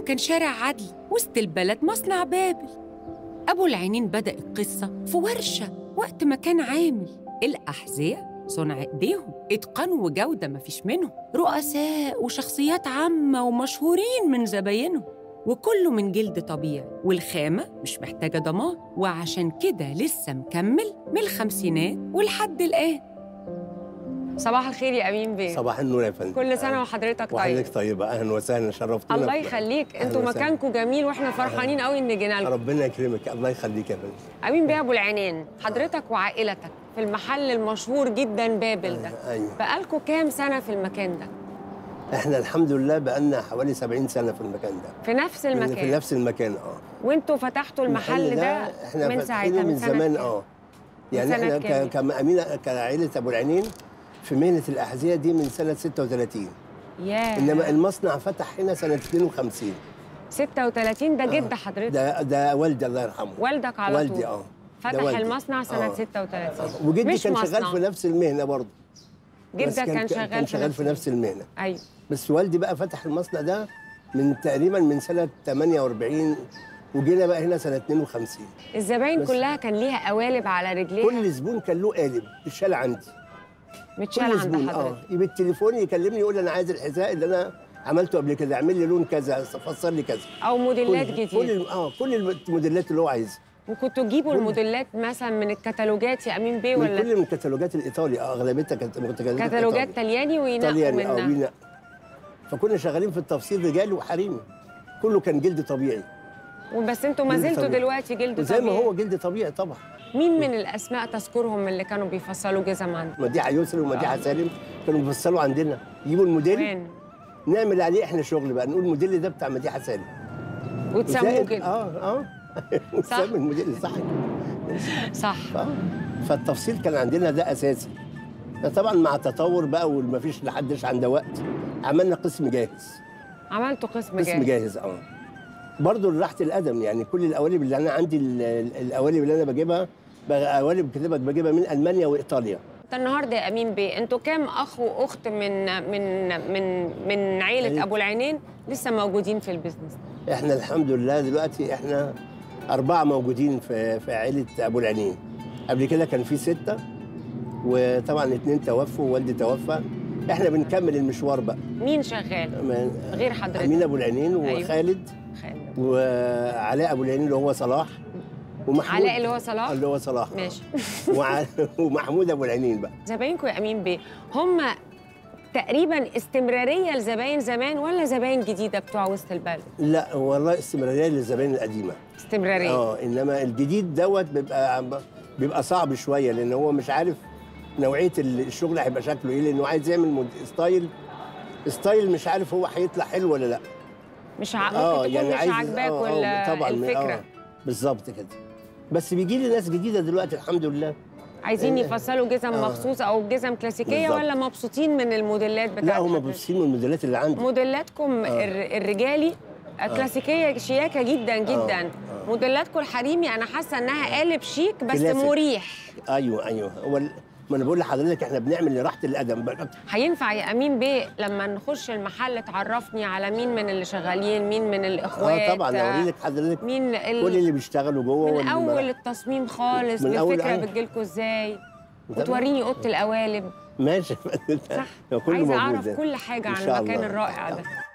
كان شارع عدل وسط البلد مصنع بابل أبو العينين بدأ القصة في ورشة وقت ما كان عامل الأحذية صنع إيديهم إتقان وجودة مفيش منهم رؤساء وشخصيات عامة ومشهورين من زباينهم وكله من جلد طبيعي والخامة مش محتاجة ضمان وعشان كده لسه مكمل من الخمسينات ولحد الآن صباح الخير يا امين بيه صباح النور يا فندم كل سنه وحضرتك طيب وحضرتك طيبه اهلا وسهلا شرفتونا الله في- يخليك أهلاً انتوا وسهلاً. مكانكم جميل واحنا فرحانين قوي ان جينا لكم ربنا يكرمك الله يخليك يا فندم امين بيه ابو العينين حضرتك وعائلتك في المحل المشهور جدا بابل ده ايوه بقالكم كام سنه في المكان ده احنا الحمد لله بقالنا حوالي 70 سنه في المكان ده في نفس في المكان نفس المكان اه وانتوا فتحتوا المحل ده احنا من فاتحينه ساعتها من سنة زمان كام؟ اه من يعني سنة احنا كام؟ ك- كأمينة كعائلة ابو العينين في مهنه الاحذيه دي من سنه 36 ياه انما المصنع فتح هنا سنه 52 36 ده جد حضرتك ده ده والدي الله يرحمه والدك على والدي طول اه ده فتح والدي. المصنع سنه آه. 36 وجدي مش كان شغال مصنع. في نفس المهنه برضه بس جدك كان شغال كان شغال في نفس المهنه ايوه بس والدي بقى فتح المصنع ده من تقريبا من سنه 48 وجينا بقى هنا سنه 52 الزباين بس. كلها كان ليها قوالب على رجليها كل زبون كان له قالب الشال عندي متشال كل عند زبون حضرتك اه بالتليفون يكلمني يقول لي انا عايز الحذاء اللي انا عملته قبل كده اعمل لي لون كذا فسر لي كذا او موديلات كل جديده كل الم- اه كل الموديلات اللي هو عايزها وكنتوا تجيبوا الموديلات مثلا من الكتالوجات يا امين بيه من ولا كل من الكتالوجات الايطالي اه اغلبيتها كانت كتالوجات كتالوجات إيطالي. طلياني وينقوا طلياني اه منها وينقوا فكنا شغالين في التفصيل رجالي وحريمي كله كان جلد طبيعي وبس انتوا ما جلد زلتوا طبيعي. دلوقتي جلد وزي ما طبيعي هو جلد طبيعي طبعا مين من الاسماء تذكرهم من اللي كانوا بيفصلوا جزم عندك مديحه يسري ومديحه سالم كانوا بيفصلوا عندنا يجيبوا الموديل وين نعمل عليه احنا شغل بقى نقول الموديل ده بتاع مديحه سالم وتسموه وزائد- كده اه اه وتسمي الموديل صح صح اه فالتفصيل كان عندنا ده اساسي طبعا مع التطور بقى ومفيش لحدش عنده وقت عملنا قسم جاهز عملتوا قسم قسم جاهز جاهز اه برضه لراحه القدم يعني كل القوالب اللي انا عندي ال- ال- القوالب اللي انا بجيبها بقى قوالب كتابك بجيبها من المانيا وايطاليا انت النهارده يا امين بيه انتوا كام اخ واخت من من من من عيله عيلة. ابو العينين لسه موجودين في البيزنس احنا الحمد لله دلوقتي احنا اربعه موجودين في في عائله ابو العينين قبل كده كان في سته وطبعا اتنين توفوا ووالدي توفى احنا بنكمل المشوار بقى مين شغال من- غير حضرتك امين ابو العينين أيوة. وخالد خالد. وعلاء ابو العينين اللي هو صلاح ومحمود علاء اللي هو صلاح اللي هو صلاح آه. ماشي وع- ومحمود ابو العينين بقى زباينكم يا امين بيه هم تقريبا استمراريه لزباين زمان ولا زباين جديده بتوع وسط البلد لا والله استمراريه للزبائن القديمه استمراريه اه انما الجديد دوت بيبقى بيبقى صعب شويه لان هو مش عارف نوعيه الشغل هيبقى شكله ايه لانه عايز يعمل مود- ستايل ستايل مش عارف هو هيطلع حلو ولا لا مش ع... ممكن تكون مش عاجباك آه، آه، ولا طبعا الفكره آه بالظبط كده بس بيجي لي ناس جديده دلوقتي الحمد لله عايزين آه، يفصلوا جزم آه. مخصوص او جزم كلاسيكيه بالظبط. ولا مبسوطين من الموديلات بتاعت لا هم حضرتك؟ مبسوطين من الموديلات اللي عندي موديلاتكم آه. الر- الرجالي كلاسيكيه شياكه جدا جدا آه. موديلاتكم الحريمي انا حاسه انها قالب شيك بس كلاسيك. مريح ايوه ايوه هو ال- ما انا بقول لحضرتك احنا بنعمل لراحه القدم بقى هينفع يا امين بيه لما نخش المحل تعرفني على مين من اللي شغالين مين من الاخوات اه طبعا اوري لك حضرتك مين كل ال... اللي بيشتغلوا جوه من واللي ما- اول التصميم خالص من أول الفكره أيوة. بتجيلكوا ازاي تمام. وتوريني اوضه القوالب ماشي صح كله عايزه موجود اعرف ده. كل حاجه إن عن شاء المكان الله. الرائع ده